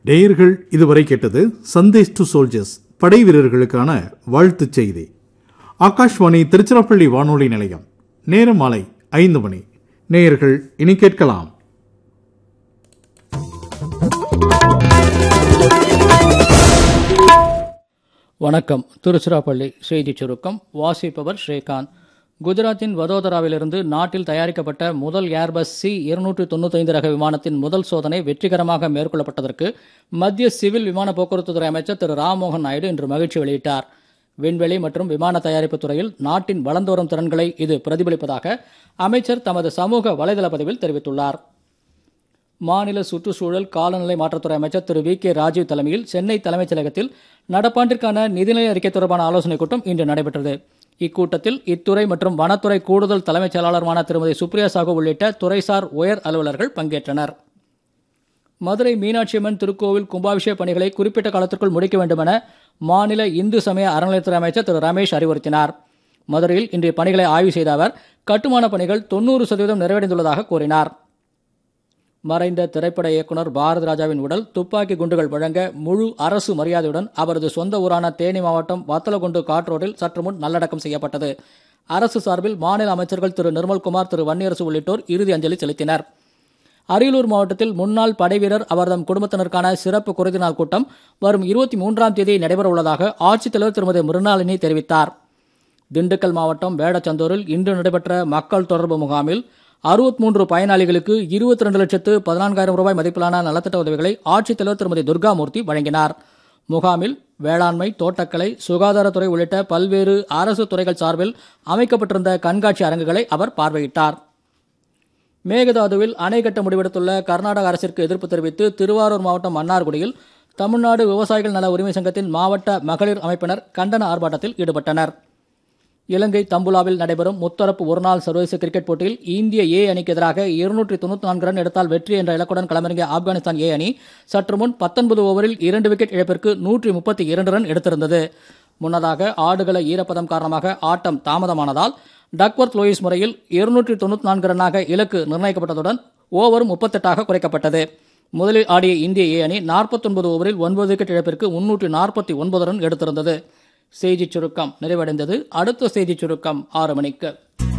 நேயர்கள் இதுவரை கேட்டது சந்தேஷ் டு சோல்ஜர்ஸ் படை வீரர்களுக்கான வாழ்த்துச் செய்தி ஆகாஷ்வாணி திருச்சிராப்பள்ளி வானொலி நிலையம் நேரம் மாலை ஐந்து மணி நேயர்கள் இனி கேட்கலாம் வணக்கம் திருச்சிராப்பள்ளி செய்திச் சுருக்கம் வாசிப்பவர் ஸ்ரீகாந்த் குஜராத்தின் வதோதராவிலிருந்து நாட்டில் தயாரிக்கப்பட்ட முதல் ஏர்பஸ் சி இருநூற்றி தொண்ணூத்தைந்து ரக விமானத்தின் முதல் சோதனை வெற்றிகரமாக மேற்கொள்ளப்பட்டதற்கு மத்திய சிவில் விமான போக்குவரத்துத்துறை அமைச்சர் திரு ராம்மோகன் நாயுடு இன்று மகிழ்ச்சி வெளியிட்டார் விண்வெளி மற்றும் விமான தயாரிப்பு துறையில் நாட்டின் வளர்ந்து வரும் திறன்களை இது பிரதிபலிப்பதாக அமைச்சர் தமது சமூக வலைதள பதிவில் தெரிவித்துள்ளார் மாநில சுற்றுச்சூழல் காலநிலை மாற்றத்துறை அமைச்சர் திரு வி கே ராஜீவ் தலைமையில் சென்னை தலைமைச் செயலகத்தில் நடப்பாண்டிற்கான நிதிநிலை அறிக்கை தொடர்பான ஆலோசனைக் கூட்டம் இன்று நடைபெற்றது இக்கூட்டத்தில் இத்துறை மற்றும் வனத்துறை கூடுதல் தலைமைச் செயலாளருமான திருமதி சுப்ரியா சாகு உள்ளிட்ட துறைசார் உயர் அலுவலர்கள் பங்கேற்றனர் மதுரை மீனாட்சியம்மன் திருக்கோவில் கும்பாபிஷேக பணிகளை குறிப்பிட்ட காலத்திற்குள் முடிக்க வேண்டுமென மாநில இந்து சமய அறநிலையத்துறை அமைச்சர் திரு ரமேஷ் அறிவுறுத்தினார் மதுரையில் இன்றைய பணிகளை ஆய்வு செய்த அவர் கட்டுமான பணிகள் தொண்ணூறு சதவீதம் நிறைவடைந்துள்ளதாக கூறினார் மறைந்த திரைப்பட இயக்குனர் பாரதி ராஜாவின் உடல் துப்பாக்கி குண்டுகள் வழங்க முழு அரசு மரியாதையுடன் அவரது சொந்த ஊரான தேனி மாவட்டம் வத்தலகுண்டு காட்ரோடில் சற்று முன் நல்லடக்கம் செய்யப்பட்டது அரசு சார்பில் மாநில அமைச்சர்கள் திரு நிர்மல்குமார் திரு வன்னியரசு உள்ளிட்டோர் இறுதி அஞ்சலி செலுத்தினர் அரியலூர் மாவட்டத்தில் முன்னாள் படைவீரர் அவர்தம் குடும்பத்தினருக்கான சிறப்பு குறைந்த நாள் கூட்டம் வரும் இருபத்தி மூன்றாம் தேதி நடைபெற உள்ளதாக ஆட்சித்தலைவர் திருமதி மிருணாளினி தெரிவித்தார் திண்டுக்கல் மாவட்டம் வேடச்சந்தூரில் இன்று நடைபெற்ற மக்கள் தொடர்பு முகாமில் அறுபத்தி மூன்று பயனாளிகளுக்கு இருபத்தி ரெண்டு லட்சத்து பதினான்காயிரம் ரூபாய் மதிப்பிலான நலத்திட்ட உதவிகளை ஆட்சித்தலைவர் திருமதி துர்காமூர்த்தி வழங்கினார் முகாமில் வேளாண்மை தோட்டக்கலை சுகாதாரத்துறை உள்ளிட்ட பல்வேறு அரசு துறைகள் சார்பில் அமைக்கப்பட்டிருந்த கண்காட்சி அரங்குகளை அவர் பார்வையிட்டார் மேகதாதுவில் அணை கட்ட முடிவெடுத்துள்ள கர்நாடக அரசிற்கு எதிர்ப்பு தெரிவித்து திருவாரூர் மாவட்டம் மன்னார்குடியில் தமிழ்நாடு விவசாயிகள் நல உரிமை சங்கத்தின் மாவட்ட மகளிர் அமைப்பினர் கண்டன ஆர்ப்பாட்டத்தில் ஈடுபட்டனர் இலங்கை தம்புலாவில் நடைபெறும் முத்தரப்பு ஒருநாள் சர்வதேச கிரிக்கெட் போட்டியில் இந்திய ஏ அணிக்கு எதிராக இருநூற்றி தொண்ணூற்றி நான்கு ரன் எடுத்தால் வெற்றி என்ற இலக்குடன் களமிறங்கிய ஆப்கானிஸ்தான் ஏ அணி சற்று முன் பத்தொன்பது ஓவரில் இரண்டு விக்கெட் இழப்பிற்கு நூற்றி முப்பத்தி இரண்டு ரன் எடுத்திருந்தது முன்னதாக ஆடுகள ஈரப்பதம் காரணமாக ஆட்டம் தாமதமானதால் டக்வர்த் லோயிஸ் முறையில் இருநூற்றி தொண்ணூற்றி நான்கு ரன்னாக இலக்கு நிர்ணயிக்கப்பட்டதுடன் ஓவர் முப்பத்தெட்டாக குறைக்கப்பட்டது முதலில் ஆடிய இந்திய ஏ அணி நாற்பத்தொன்பது ஓவரில் ஒன்பது விக்கெட் இழப்பிற்கு முன்னூற்றி நாற்பத்தி ஒன்பது ரன் எடுத்திருந்தது செய்திச் சுருக்கம் நிறைவடைந்தது அடுத்த செய்திச் சுருக்கம் ஆறு மணிக்கு